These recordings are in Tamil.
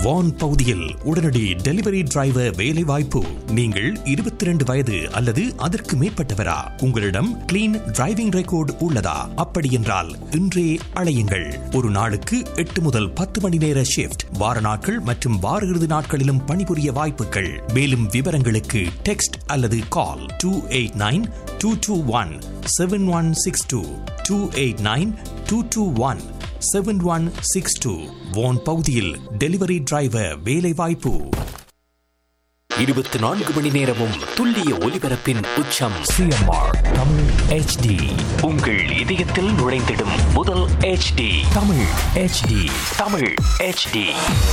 வான் பகுதியில் உடனடி டெலிவரி டிரைவர் வேலை வாய்ப்பு நீங்கள் இருபத்தி ரெண்டு வயது அல்லது அதற்கு மேற்பட்டவரா உங்களிடம் கிளீன் டிரைவிங் ரெக்கார்டு உள்ளதா அப்படி என்றால் இன்றே அழையுங்கள் ஒரு நாளுக்கு எட்டு முதல் பத்து மணி நேர ஷிப்ட் வார நாட்கள் மற்றும் வார இறுதி நாட்களிலும் பணிபுரிய வாய்ப்புகள் மேலும் விவரங்களுக்கு டெக்ஸ்ட் அல்லது call two eight nine two two one seven one six two two eight nine two two one seven one six two Vaughan பகுதியில் டெலிவரி டிரைவர் வேலை வாய்ப்பு இருபத்தி நான்கு மணி நேரமும் துல்லிய ஒலிபரப்பின் உச்சம் சிஎம்ஆர் தமிழ் ஹெச்டி உங்கள் இதயத்தில் நுழைந்திடும் முதல் HD Tamil HD Tamil HD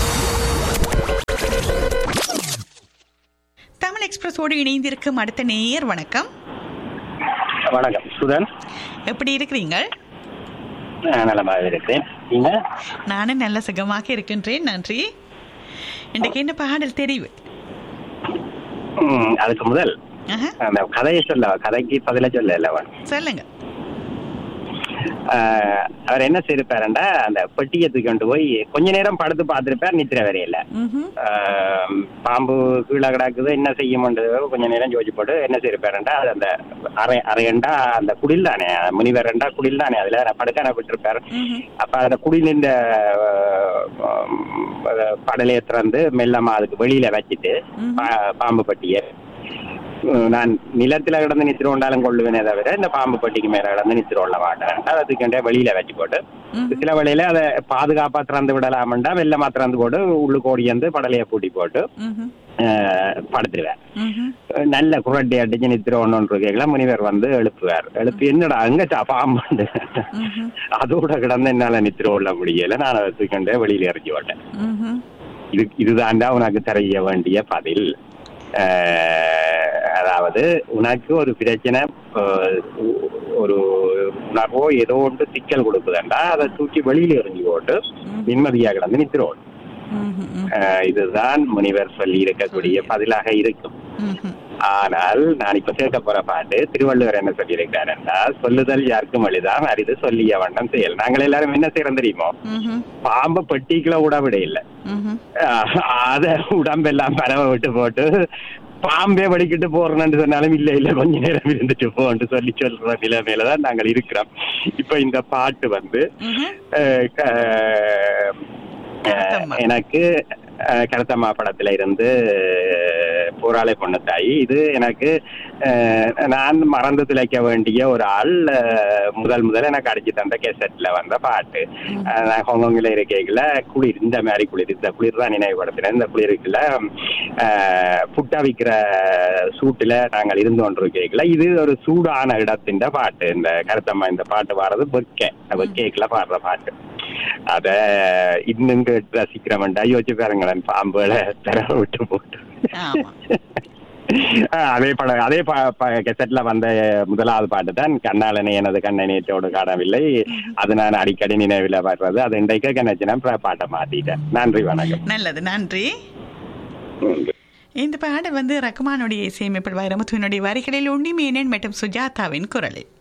Tamil எக்ஸ்பிரஸோடு இணைந்திருக்கும் அடுத்த நேயர் வணக்கம் வணக்கம் சுதன் எப்படி இருக்கிறீங்க நான் நலமாக இருக்கிறேன் நீங்க நானும் நல்ல சுகமாக இருக்கின்றேன் நன்றி இன்றைக்கு என்ன பாடல் தெரிவு ம், அதுக்கு முதல் ஆஹா, அந்த கதையை சொல்ல கதைக்கு பதில சொல்ல இல்லவன் சொல்லுங்க அவர் என்ன செய்திருப்பாருண்டா அந்த பெட்டியை தூக்கி கொண்டு போய் கொஞ்ச நேரம் படுத்து பார்த்திருப்பார் நித்திர வரையில ம்ஹும். ஆஹ், பாம்பு கீழே கிடக்குது என்ன செய்யும்ன்றது கொஞ்ச நேரம் யோசிச்சு போட்டு என்ன செய்திருப்பாருண்டா அது அந்த அரை அரையண்டா அந்த குடில் தானே முனிவர் ரெண்டா குடில் தானே அதுல படுக்கான விட்டுருப்பாரு ம்ஹும். அப்ப அந்த குடில் இந்த படலையை திறந்து மெல்லமா அதுக்கு வெளியில வச்சுட்டு ம்ஹும். பா- பாம்பு பட்டியை உம், நான் நிலத்துல கிடந்து நித்திர கொண்டாலும் கொள்ளுவேனே தவிர இந்த பாம்பு பட்டிக்கு மேல கிடந்து நித்திர கொள்ள மாட்டேன் அதுக்கு வெளியில வச்சு போட்டு ம்ஹும். சில வேளையில அதை பாதுகாப்பா திறந்து விடலாமண்டா வெள்ளமா திறந்து போட்டு உள்ளுக்கு ஓடி வந்து படலையை பூட்டி போட்டு ம்ஹும். அஹ், படுத்துருவேன் ம்ஹும். நல்ல குரட்டி அடிச்சு நித்திர ஒன்று கேட்கல முனிவர் வந்து எழுப்புவார் எழுப்பி என்னடா அங்க பாம்பு ம்ஹும். அதோட கிடந்து என்னால நித்திர கொள்ள முடியல நான் அதை தூக்கிண்டு வெளியில இறக்கி விட்டேன் ம்ஹும். இது இதுதான்டா உனக்கு தெரிய வேண்டிய பதில் அஹ், அதாவது உனக்கு ஒரு பிரச்சனை அஹ், ஒரு உனக்கோ ஏதோ ஒன்று சிக்கல் கொடுக்குதுண்டா அதை தூக்கி வெளியில எறிஞ்சு போட்டு நிம்மதியாக கிடந்து நித்திரோடு ம்ஹும். இதுதான் முனிவர் சொல்லி இருக்கக்கூடிய பதிலாக இருக்கும் ம்ஹும். ஆனால் நான் இப்ப கேட்க போற பாட்டு திருவள்ளுவர் என்ன சொல்லியிருக்காருன்னா சொல்லுதல் யாருக்கும் எளிதான் அரிது சொல்லிய வண்ணம் செயல் நாங்கள் எல்லாரும் என்ன செய்யறோம் தெரியுமோ ம்ஹும். பாம்பை பெட்டிக்குள்ள விட விட இல்லை ம்ஹும். அஹ் அத உடம்பெல்லாம் பரவ விட்டு போட்டு பாம்பே வடிக்கிட்டு போறேன்னு சொன்னாலும் இல்ல இல்ல கொஞ்ச நேரம் இருந்துட்டு போன்னு சொல்லி சொல்ற நிலைமையில தான் நாங்கள் இருக்கிறோம் இப்ப இந்த பாட்டு வந்து ம்ஹும். அஹ், க- அஹ், கருத்தம்மா. எனக்கு அஹ், கருத்தம்மா படத்துல இருந்து அஹ், போராளி பொண்ணு தாய் இது எனக்கு அஹ், நான் மறந்து திளைக்க வேண்டிய ஒரு ஆள் அஹ், முதல் முதல் எனக்கு அடிச்சு தந்த கேசட்ல வந்த பாட்டு அஹ், நான் ஹாங்காங்கில் இருக்கைகள குளிர் இந்த மாதிரி குளிர் இந்த குளிர் தான் நினைவுபடுத்தினேன் இந்த குளிருக்குள்ள அஹ், புட்டா விற்கிற சூட்டுல நாங்கள் இருந்து கொண்டிருக்கைகள இது ஒரு சூடான இடத்தின் பாட்டு இந்த கருத்தம்மா இந்த பாட்டு பாடுறது வெக்க வெக்கைக்குள்ள பாடுற பாட்டு அத இன்னும் கேட்டு ரசிக்கிறவன்டா யோசிச்சு பாருங்களேன் பாம்புகளை தர விட்டு போட்டு ஆமா ஆஹ் அதே படம் அதே கெசட்ல வந்த முதலாவது பாட்டு தான் கண்ணாளனை எனது கண்ணை நேற்றோடு காணவில்லை அது நான் அடிக்கடி நினைவில் வர்றது அது இன்றைக்கு கணச்சுனா பாட்டை மாத்திட்டேன் நன்றி வணக்கம் நல்லது நன்றி ம். இந்த பாடல் வந்து ரகுமானுடைய இசையமைப்பில் வைரமுத்துவனுடைய வரிகளில் உன்னிமேனன் மற்றும் சுஜாதாவின் குரலில்